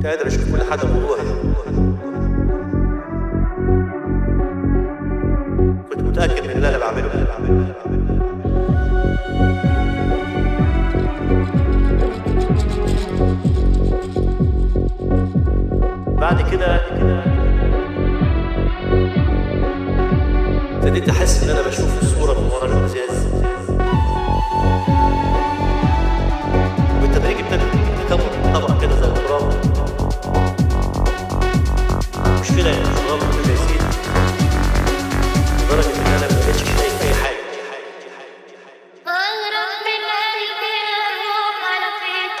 قادر اشوف كل حاجه بوضوح كنت متاكد من اللي انا بعمله بعد كده ابتديت احس ان انا بشوف الصوره من ورا الازاز بالتدريج ابتدت تكون طبقه كده زي التراب مشكله ان التراب ابتدى يزيد لدرجه ان انا ما بقتش شايف اي حاجه أغرق من قلبي الروح على فين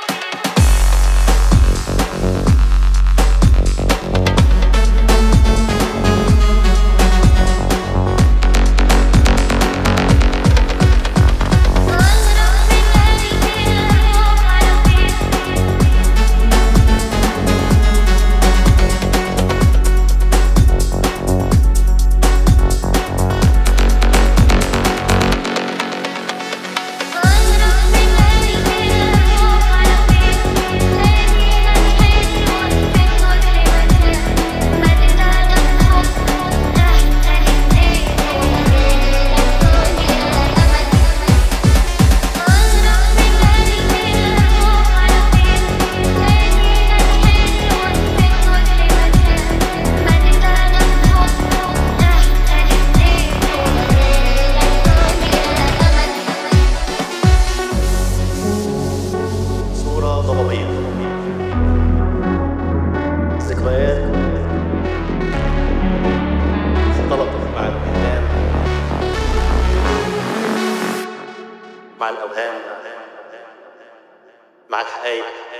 أغرق من قلبي الروح على فين أغرق من قلبي الروح على فين خلينا نحس في كل مكان ما تتعلم حب تحت ايديك الدنيا أمل أغرق من قلبي الروح على فين خلينا نحس في كل مكان ما تتعلم حب تحت ايديك الدنيا أمل صورة ضبابية ذكريات اختلطت مع الأحلام مع الأوهام مع الحقائق